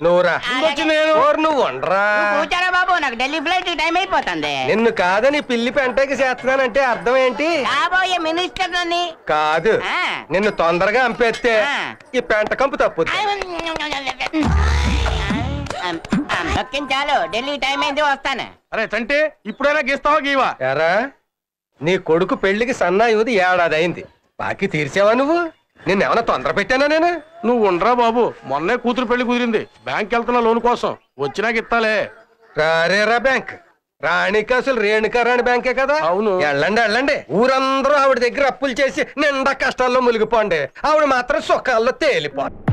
నువ్వురా ఇంకొచ్చి నేను. ఓర్ నువ్వు ఉండరా కూర్చోరా బాబు నాకు ఢిల్లీ ఫ్లైట్ టైం అయిపోతుంది నిన్ను కాదని పిల్లి పెంటకి చేస్తున్నానంటే అర్థం ఏంటి కాబోయే మినిస్టర్ నన్ను కాదు ఆ. నిన్ను తొందరగా అంపేస్తే ఆ. ఈ పెంట కంపు తప్పుద్ది చాలు ఢిల్లీ టైం అయింది వస్తాను అరే తంటే ఇప్పుడైనా గీస్తావా గీవా ఎరా నీ కొడుకు పెళ్లికి సన్నాయుది ఏడాది అయింది బాకీ తీర్చావా నువ్వు నిన్నేమన్నా తొందర పెట్టానా నేను నువ్వు ఉండరా బాబు మొన్నే కూతురు పెళ్లి కుదిరింది బ్యాంక్ వెళ్తున్నా లోన్ కోసం వచ్చినాక ఇస్తాలే రారేరా బ్యాంక్ రాణికి అసలు రేణుకా రాణి బ్యాంకే కదా అవును. వెళ్ళండి వెళ్ళండి ఊరందరూ ఆవిడ దగ్గర అప్పులు చేసి నిండా కష్టాల్లో మునిగిపోండి ఆవిడ మాత్రం సుఖాల్లో తేలిపో